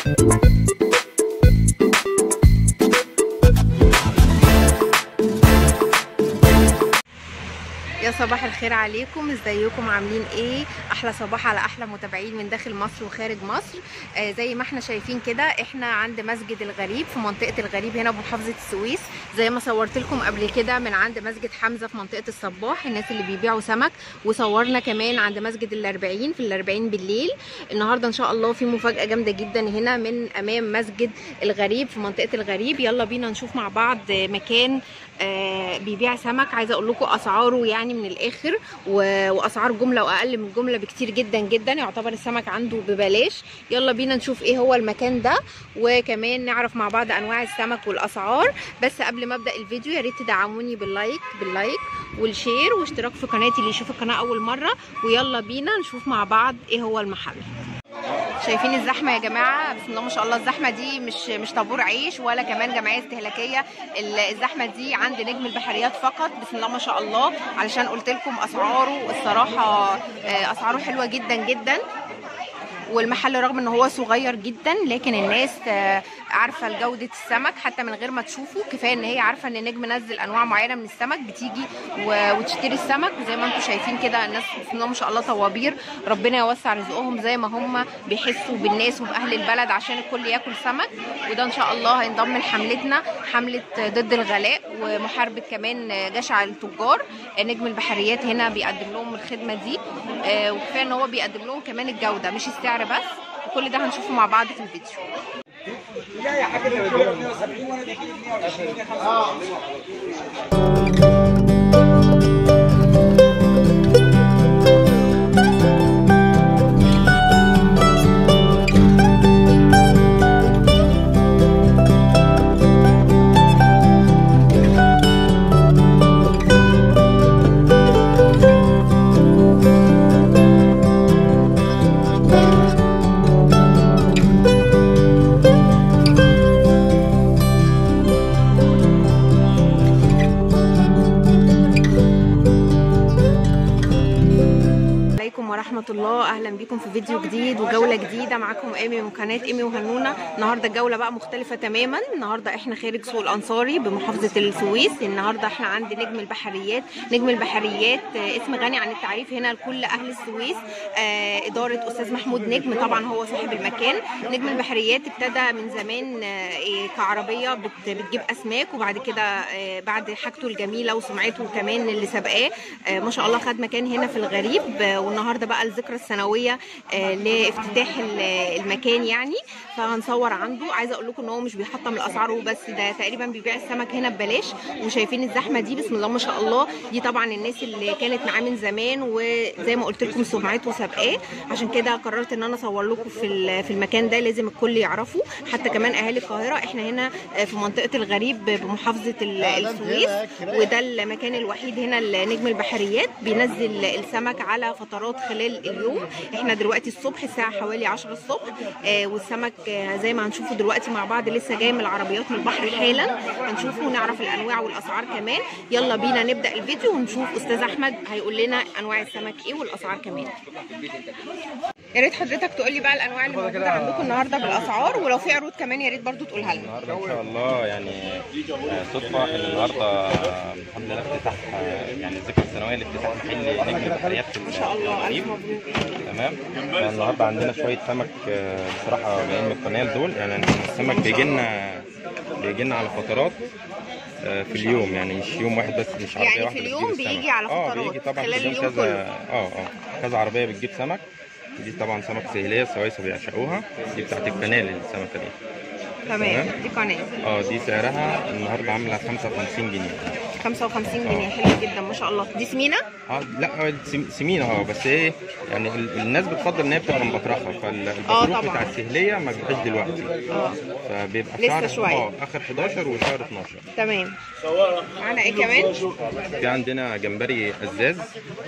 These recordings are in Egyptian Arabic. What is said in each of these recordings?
يا صباح الخير عليكم ازيكم عاملين ايه احلى صباح على احلى متابعين من داخل مصر وخارج مصر آه زي ما احنا شايفين كده احنا عند مسجد الغريب في منطقه الغريب هنا بمحافظه السويس زي ما صورت لكم قبل كده من عند مسجد حمزه في منطقه الصباح الناس اللي بيبيعوا سمك وصورنا كمان عند مسجد الاربعين في الاربعين بالليل النهارده ان شاء الله في مفاجاه جامده جدا هنا من امام مسجد الغريب في منطقه الغريب يلا بينا نشوف مع بعض مكان آه بيبيع سمك عايزه اقول لكم اسعاره يعني من الاخر و- واسعار جمله واقل من جمله بكتير جدا جدا يعتبر السمك عنده ببلاش يلا بينا نشوف ايه هو المكان ده وكمان نعرف مع بعض انواع السمك والاسعار بس قبل ما ابدا الفيديو يا ريت تدعموني باللايك باللايك والشير واشتراك في قناتي اللي يشوف القناه اول مره ويلا بينا نشوف مع بعض ايه هو المحل شايفين الزحمه يا جماعه بسم الله ما شاء الله الزحمه دي مش مش طابور عيش ولا كمان جمعيه استهلاكيه ال- الزحمه دي عند نجم البحريات فقط بسم الله ما شاء الله علشان قلت لكم اسعاره الصراحه آه، اسعاره حلوه جدا جدا والمحل رغم ان هو صغير جدا لكن الناس آه، عارفه جوده السمك حتى من غير ما تشوفه كفايه ان هي عارفه ان نجم نزل انواع معينه من السمك بتيجي و- وتشتري السمك وزي ما انتم شايفين كده الناس بسم الله ما شاء الله طوابير ربنا يوسع رزقهم زي ما هم بيحسوا بالناس وباهل البلد عشان الكل ياكل سمك وده ان شاء الله هينضم لحملتنا حمله ضد الغلاء ومحاربه كمان جشع التجار نجم البحريات هنا بيقدم لهم الخدمه دي آه، وكفايه ان هو بيقدم لهم كمان الجوده مش السعر بس وكل ده هنشوفه مع بعض في الفيديو عليكم ورحمة الله أهلا بكم في فيديو جديد وجولة جديدة معاكم إيمي من قناة إيمي وهنونة النهاردة الجولة بقى مختلفة تماما النهاردة إحنا خارج سوق الأنصاري بمحافظة السويس النهاردة إحنا عند نجم البحريات نجم البحريات آه، اسم غني عن التعريف هنا لكل أهل السويس آه، إدارة أستاذ محمود نجم طبعا هو صاحب المكان نجم البحريات ابتدى من زمان آه، إيه، كعربية بت- بتجيب أسماك وبعد كده آه، بعد حاجته الجميلة وسمعته كمان اللي سابقاه آه، ما شاء الله خد مكان هنا في الغريب آه، والنهارده بقى الذكرى السنويه آه، لافتتاح ال- المكان يعني فهنصور عنده عايزه اقول لكم ان هو مش بيحطم الاسعار وبس ده تقريبا بيبيع السمك هنا ببلاش وشايفين الزحمه دي بسم الله ما شاء الله دي طبعا الناس اللي كانت معاه من زمان وزي ما قلت لكم سمعته سابقاه عشان كده قررت ان انا اصور لكم في ال- في المكان ده لازم الكل يعرفه حتى كمان اهالي القاهره احنا هنا آه، في منطقه الغريب بمحافظه ال- السويس وده المكان الوحيد هنا لنجم البحريات بينزل السمك على فترات خلال اليوم احنا دلوقتي الصبح الساعه حوالي 10 الصبح آه والسمك آه زي ما هنشوفه دلوقتي مع بعض لسه جاي من العربيات من البحر حالا هنشوفه ونعرف الانواع والاسعار كمان يلا بينا نبدا الفيديو ونشوف استاذ احمد هيقول لنا انواع السمك ايه والاسعار كمان يا ريت حضرتك تقول لي بقى الانواع اللي موجوده عندكم النهارده بالاسعار ولو في عروض كمان يا ريت برضو تقولها لنا النهارده ان شاء الله يعني آه، صدفه ان النهارده آه، الحمد لله افتتاح آه، يعني الذكرى السنويه لافتتاح محل نجم البحريات في ما شاء الله الف مبروك تمام النهارده عندنا شويه سمك آه، بصراحه جايين من القناه دول يعني السمك بيجي لنا بيجي لنا على فترات آه، في اليوم يعني مش يوم واحد بس مش عربيه يعني في واحده اليوم بتجيب السمك. بيجي على اه فترات بيجي طبعا خلال في اليوم اليوم كذا كله. اه اه كذا عربيه بتجيب سمك دي طبعا سمك سهليه السويسه بيعشقوها دي بتاعت القناه السمكه دي تمام دي قناه اه دي سعرها النهارده عامله 55 جنيه 55 جنيه حلو جدا ما شاء الله دي سمينه اه لا سم- سمينه اه بس ايه يعني ال- الناس بتفضل ان هي بتبقى مبطرخه فالبطروخ طبعا. بتاع السهليه ما بيبقاش دلوقتي اه فبيبقى لسه شهر شوية. اه اخر 11 وشهر 12 تمام معانا ايه كمان في عندنا جمبري ازاز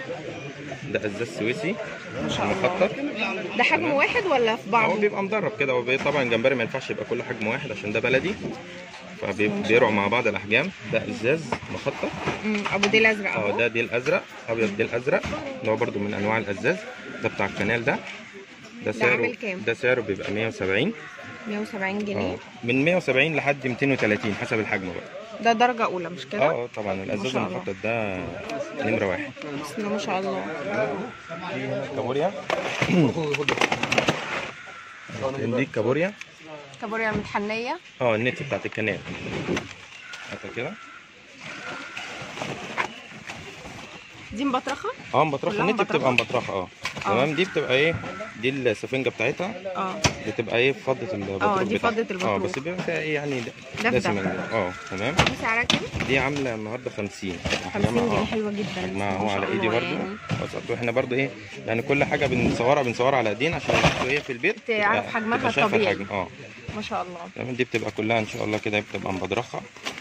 ده ازاز سويسي مخطط ده حجم واحد ولا في هو بعض بيبقى مدرب كده هو بي- طبعا الجمبري ما ينفعش يبقى كل حجم واحد عشان ده بلدي فبيرعوا مع بعض الاحجام ده ازاز مخطط مم، ابو ديل ازرق اه ده ديل ازرق ابيض ديل ازرق اللي هو برده من انواع الازاز ده بتاع الكنال ده ده ده سعره عامل كام؟ ده سعره بيبقى 170 170 جنيه اه من 170 لحد 230 حسب الحجم بقى ده درجه اولى مش اه كده اه طبعا الازاز شاء الله. المخطط ده نمره واحد بسم الله ما شاء الله كابوريا دي كابوريا كابوريا المتحنيه اه النت بتاعت الكنال هاتها كده دي مبطرخه اه مبطرخه كلها النت بتبقى مبطرخة؟ مبطرخه اه تمام دي بتبقى ايه دي السفنجه بتاعتها اه بتبقى ايه فضه البطروخ دي بتاعها. فضة البطروخ. اه بس بيبقى فيها ايه يعني ده دسمه كده. اه تمام دي سعرها كام دي عامله النهارده 50 50 جنيه اه حلوه جدا مجمعها ما هو شاء على ايدي الله برضو يعني. وسط واحنا برضو ايه يعني كل حاجه بنصورها بنصورها على ايدينا عشان برضو ايه في البيت تعرف تبقى- حجمها تبقى شايفة الطبيعي. الحجم. اه ما شاء الله تمام دي بتبقى كلها ان شاء الله كده بتبقى مبدرخه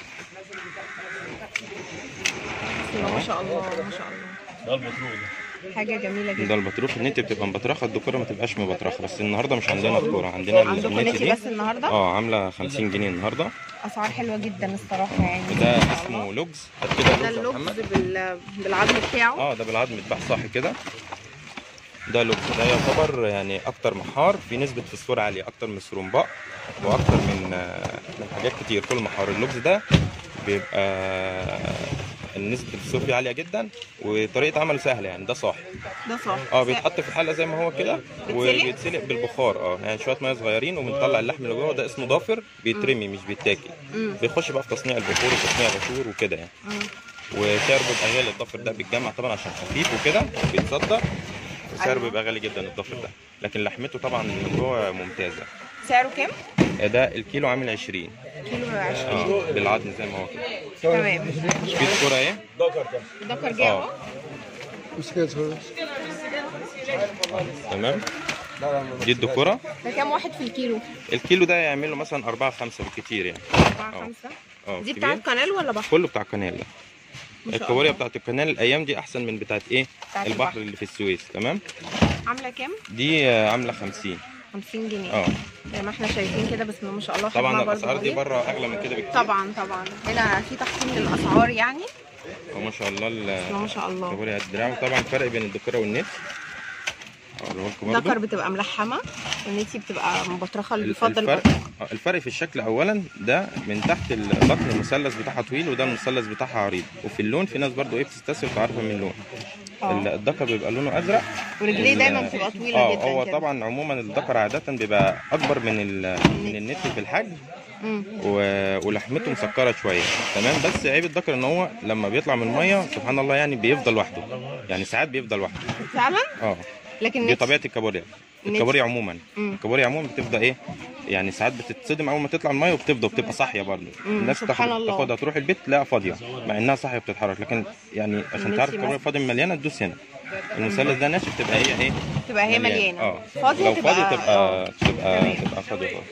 بسم الله ما شاء الله ما شاء الله ده البطروق ده حاجه جميله ده جدا البطروخ النت بتبقى مبطرخه الدكوره ما تبقاش مبطرخه بس النهارده مش عندنا دكوره عندنا عندكم النت نتي دي بس النهارده اه عامله 50 جنيه النهارده اسعار حلوه جدا الصراحه يعني وده ما شاء الله. اسمه لوجز هات كده ده لوجز يا اللوكس محمد بال... بالعظم بتاعه اه ده بالعظم اتباع صح كده ده لوكس ده يعتبر يعني اكتر محار في نسبه فوسفور عاليه اكتر من السرومباء واكتر من آه، من حاجات كتير كل محار اللوكس ده بيبقى نسبة الفوسفور فيه عالية جدا وطريقة عمله سهلة يعني ده صاح ده صح اه بيتحط في الحلة زي ما هو كده بيتسلق؟ وبيتسلق بالبخار اه يعني شوية مية صغيرين وبنطلع اللحم اللي جوه ده اسمه ضافر بيترمي مش بيتاكل مم. بيخش بقى في تصنيع البخور وتصنيع العصور وكده يعني مم. وسعره بيبقى غالي الضفر ده بيتجمع طبعا عشان خفيف وكده بيتصدر وسعره أيوة. بيبقى غالي جدا الضفر ده لكن لحمته طبعا من جوه ممتازه سعره كام؟ ده الكيلو عامل 20 كيلو 20 اه بالعظم زي ما هو كده تمام في الكوره ايه ده كرجاء اه تمام دي الدكوره ده كام واحد في الكيلو؟ الكيلو ده يعمل له مثلا 4 5 بالكتير يعني 4 آه. 5 اه دي كبير. بتاعت قنال ولا بحر؟ كله بتاع القنال ده ما شاء الكوارع الله. بتاعت القنال الايام دي احسن من بتاعت ايه بتاعت البحر البحر. اللي في السويس تمام عامله كام؟ دي آه، عامله 50 50 جنيه اه زي ما احنا شايفين كده بسم الله ما شاء الله طبعا حجمها برضه الاسعار دي غالية. بره اغلى من كده بكتير طبعا طبعا هنا في تحسين للاسعار يعني وما شاء الله بسم الله ما شاء الله الكابوريا الدراع وطبعا الفرق بين الدكوره والنت اقوله لكم دكر برضه بتبقى ملحمه والنتي بتبقى مبطرخه اللي بيفضل الفرق البطرخ. آه، الفرق في الشكل اولا ده من تحت البطن المثلث بتاعها طويل وده المثلث بتاعها عريض وفي اللون في ناس برضو ايه بتستسهل تعرفها من اللون ال- اه الدكر بيبقى لونه ازرق ورجليه ال- دايما بتبقى طويله اه جدا هو كده. طبعا عموما الدكر عاده بيبقى اكبر من ال- من النت في الحجم مم. و- ولحمته مسكره شويه تمام بس عيب الدكر ان هو لما بيطلع من الميه سبحان الله يعني بيفضل لوحده يعني ساعات بيفضل لوحده فعلا اه لكن دي نتي- طبيعه الكابوريا النت- الكابوريا عموما مم. الكابوريا عموما بتبدا ايه يعني ساعات بتتصدم اول ما تطلع الميه وبتفضى وبتبقى صاحيه برضه مم، الناس سبحان تاخد الله. تاخدها تروح البيت تلاقيها فاضيه مع انها صاحيه بتتحرك لكن يعني عشان النت تعرف الكابوريا مثلا. فاضيه مليانه تدوس هنا المثلث ده ناشف تبقى هي ايه تبقى هي مليانه اه فاضيه لو تبقى فاضي تبقى آه. تبقى تمام. تبقى فاضيه خالص.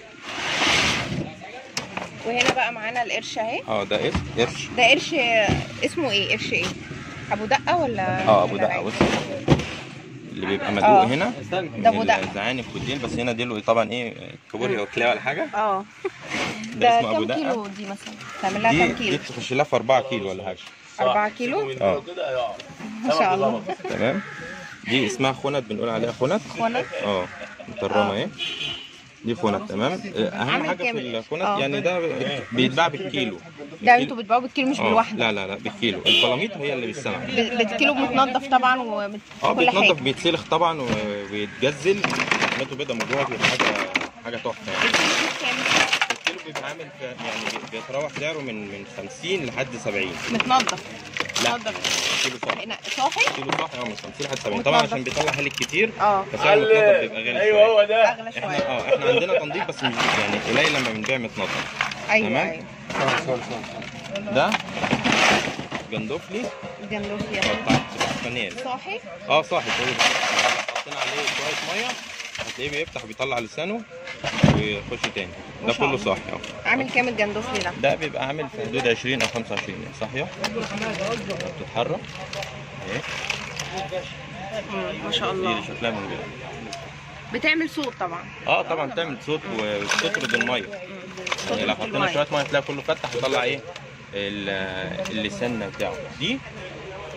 وهنا بقى معانا القرش اهي اه ده قرش قرش ده قرش اسمه ايه قرش ايه ابو دقه ولا اه ابو ولا دقه عادي؟ بص اللي بيبقى مدقوق آه. هنا ده أبو من دقة. الزعانف والديل بس هنا ديله طبعا ايه كابوريا وكلاء ولا حاجه اه ده ده اسمه أبو كام دقة. كيلو دي مثلا تعمل لها دي كام دي كيلو تخش لها في 4 كيلو ولا حاجه 4 كيلو اه كده يقع ما شاء الله تمام دي اسمها خنت بنقول عليها خنت خنت اه مطرمه آه. اهي دي خنت تمام آه، اهم عامل حاجه كام في القرش؟ الخنت آه. يعني ده بيتباع بالكيلو ده انتوا بتبيعوا بالكيلو مش آه، بالواحده لا لا لا بالكيلو البلاميط هي اللي بالسمك ب- بالكيلو متنضف طبعا اه وكل بيتنضف حاجه بيتسلخ طبعا و- ويتجزل لحمته بيضه من جوه بيبقى حاجه حاجه تحفه يعني الكيلو كام الكيلو بيبقى عامل في يعني بيتراوح سعره من من 50 لحد 70 متنضف لا متنضف كيلو صح هنا صاحي كيلو صح اه من 50 لحد 70 طبعا متنضف. عشان بيطلع هالك كتير اه فسعره المتنضف بيبقى غالي ايوه شويه هو ده اغلى احنا شويه اه احنا عندنا تنظيف بس مش يعني قليل لما بنبيع متنضف ايوه تمام. ايوه ده جندوفلي الجندوفلي اه بتاع بتاع الفنان صاحي اه صاحي كله حطينا عليه شويه ميه هتلاقيه بيفتح وبيطلع لسانه ويخش تاني ما ده شاء كله الله. صاحي اه عامل كام الجندوفلي ده ده بيبقى عامل في حدود 20 او 25 يعني صاحيه بتتحرك اهي مم، ما شاء دي الله اللي شكلها من جوه بتعمل صوت طبعا اه طبعا بتعمل صوت وبتطرد الميه يعني لو حطينا شويه ميه تلاقي كله فتح وطلع ايه ال- اللسان بتاعه دي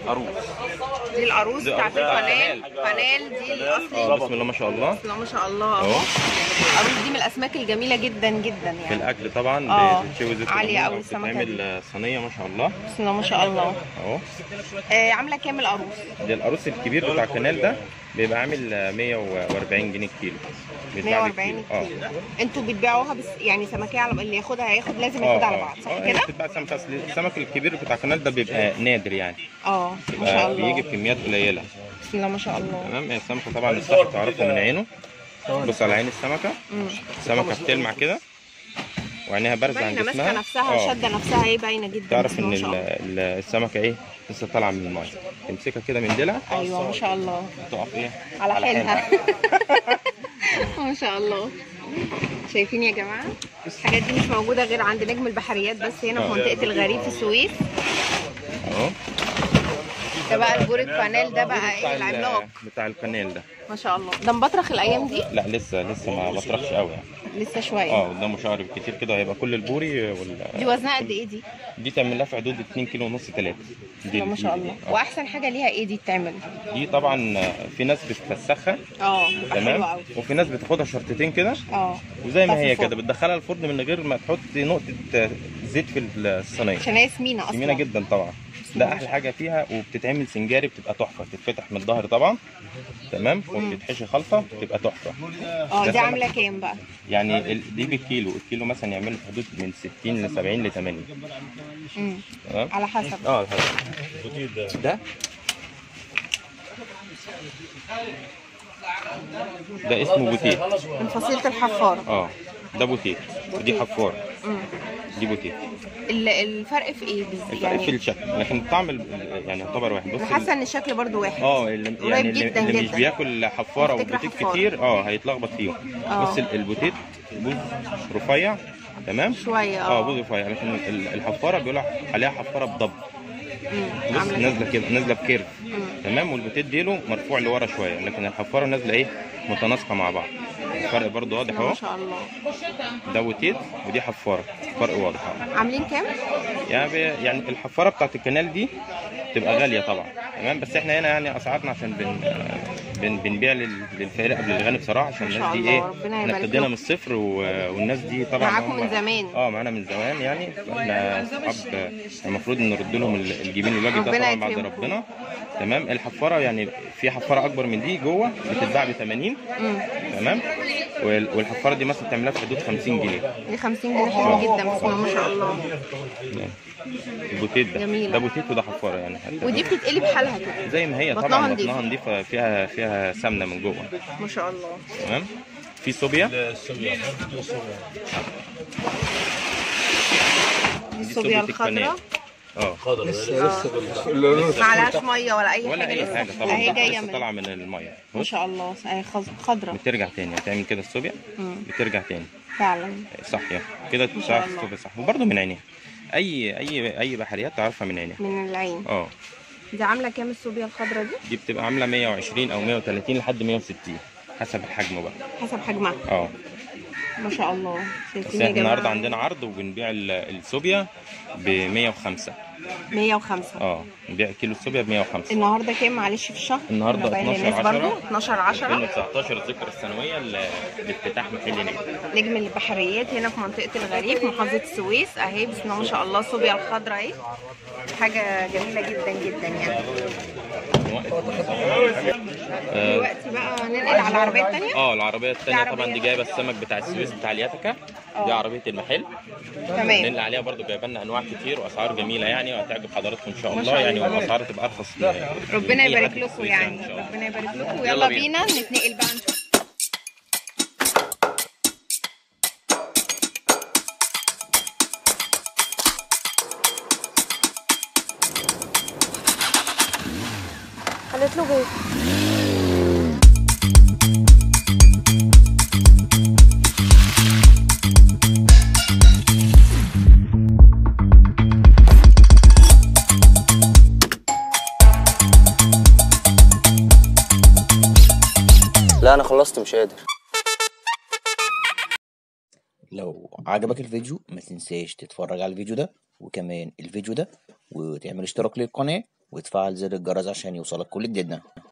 عروس دي العروس دي بتاعت عروس القنال قنال. قنال دي الاصلي اه بسم الله ما شاء الله بسم الله ما شاء الله اهو اهو العروس دي من الاسماك الجميله جدا جدا في يعني الاكل طبعا اه. بتتشوي زيت عالية الليمون أوي أو السمكة بتتعمل دي. آه، صينيه ما شاء الله بسم الله ما شاء الله اهو آه عامله كام العروس ده القاروص الكبير بتاع القنال ده بيبقى عامل آه، 140 جنيه الكيلو بيتباع 140 بالكيلو. اه كيلو انتوا بتبيعوها بس يعني سمكيه على اللي ياخدها هياخد لازم اه ياخدها على اه بعض صح اه هي كده بتتباع سمك اصل السمك الكبير بتاع القنال ده بيبقى نادر يعني اه ما شاء بيبقى الله بيجي بكميات قليله بسم الله ما شاء الله تمام هي السمكه طبعا الصح تعرفها من عينه بص على عين السمكه امم السمكه بتلمع كده وعينيها بارزه عن باينه جسمها ماسكه نفسها اه. شاده نفسها ايه باينه جدا تعرف بسم ان الله ما ال- شاء الله ال- السمكه ايه لسه طالعه من الميه تمسكها كده من ديلها ايوه ما شاء الله تقف ايه على حيلها ما شاء الله شايفين يا جماعه الحاجات دي مش موجوده غير عند نجم البحريات بس هنا في اه. منطقه الغريب في السويس اهو ده بقى البور القنال ده بقى بتاع ايه ال- العملاق بتاع القنال ده ما شاء الله ده مبطرخ الايام دي لا لسه لسه ما بطرخش قوي يعني لسه شويه اه قدامه شهر كتير كده هيبقى كل البوري وال... دي وزنها قد ايه دي؟ دي تعمل لها في حدود 2 كيلو ونص 3 دي ما شاء الله آه. واحسن حاجه ليها ايه دي تتعمل دي طبعا في ناس بتفسخها اه بتبقى تمام حلوه قوي وفي ناس بتاخدها شرطتين كده اه وزي ما طب في هي الفرن. كده بتدخلها الفرن من غير ما تحط نقطه زيت في الصينيه عشان هي سمينه اصلا جميله جدا طبعا ده احلى حاجه فيها وبتتعمل سنجاري بتبقى تحفه تتفتح من الظهر طبعا تمام وبتتحشي خلطه بتبقى تحفه اه ده دي سمك. عامله كام بقى؟ يعني ال- دي بالكيلو الكيلو مثلا يعمله في حدود من 60 ل 70 ل 80 امم تمام على حسب اه الحقيقة. ده ده اسمه بوتيه من فصيله الحفاره اه ده بوتيه ودي حفار امم دي بوتيه ال- الفرق في ايه دي؟ الفرق في يعني الشكل لكن الطعم ال- يعني يعتبر واحد بص انا حاسه ان الشكل برضو واحد اه اللي قريب يعني اللي, جدا اللي مش جدا. بياكل حفاره او بفتكر بوتيك حفارة. كتير اه هيتلخبط فيهم اه. بص ال- البوتيت بوز رفيع تمام شويه اه اه بوز رفيع لكن ال- الحفاره بيقول عليها حفاره بضب مم. بص عامله نازله كده نازله بكيرف مم. تمام والبوتيت ديله مرفوع لورا شويه لكن الحفاره نازله ايه متناسقه مع بعض الفرق برضو واضح ما اهو شاء الله ده بوتيت ودي حفاره فرق واضح اهو عاملين كام؟ يعني بي- يعني الحفاره بتاعت الكنال دي تبقى غاليه طبعا تمام بس احنا هنا يعني اسعارنا عشان بن بن بنبيع لل- للفقير قبل الغني بصراحه عشان ما شاء الناس دي الله، ايه ربنا احنا يبارك ابتدينا لكم. من الصفر و- والناس دي طبعا معاكم هم- من زمان. اه معانا من زمان يعني فاحنا اصحاب المفروض نرد لهم ال- الجميل الواجب ده ربنا طبعا بعد يكرمكم. ربنا تمام الحفاره يعني في حفاره اكبر من دي جوه بتتباع ب 80 امم تمام وال- والحفاره دي مثلا تعملها في حدود 50 جنيه دي 50 جنيه حلو جدا بسم الله ما شاء الله البوتيت ده جميلة. ده بوتيت وده حفاره يعني ودي بتتقلب حالها كده زي ما هي بطنها طبعا نضيفة. بطنها نضيفه فيها فيها سمنه من جوه ما شاء الله تمام في صوبيا دي دي الصوبيا صوبيا القناة. الخضراء اه ما عليهاش ميه ولا اي ولا حاجه اي لسه حاجه طبعا اهي جايه لسه من طالعه من الميه ما بص شاء الله اهي خض- خضراء بترجع تاني هتعمل كده الصوبيا مم. بترجع تاني فعلا صحيه كده شاء تعرف الله. الصوبيا صح وبرده من عينيها اي اي اي بحريات تعرفها من عينيها من العين اه دي عامله كام الصوبيا الخضراء دي دي بتبقى عامله 120 او 130 لحد 160 حسب الحجم بقى حسب حجمها اه ما شاء الله بس شايفين يا احنا النهارده جماعه عندنا عرض وبنبيع ال- الصوبيا ب 105 105 اه نبيع كيلو الصوبيا ب 105 النهارده كام معلش في الشهر النهاردة أنا باين 12 للناس برضو 10. 12 10 2019 الذكرى السنويه ل- لافتتاح محل نجم نجم البحريات هنا في منطقه الغريب محافظه السويس اهي بسم الله ما شاء الله الصوبيا الخضراء اهي حاجه جميله جدا جدا يعني آه، دلوقتي بقى ننقل على العربيه الثانيه اه العربيه الثانيه عربية. طبعا دي جايبه السمك بتاع السويس بتاع الياتكا دي اه. عربيه المحل تمام ننقل عليها برضو جايبه لنا انواع كتير واسعار جميله يعني وهتعجب حضراتكم ان شاء ما الله شاء يعني الله. والاسعار تبقى ارخص من- ربنا من أي يبارك حد في لكم السويس يعني إن شاء الله. ربنا يبارك لكم يلا يلا بينا. بينا نتنقل بقى نشوف قالت له بيه لا انا خلصت مش قادر لو عجبك الفيديو ما تنساش تتفرج على الفيديو ده وكمان الفيديو ده وتعمل اشتراك للقناة وتفعل زر الجرس عشان يوصلك كل جديدنا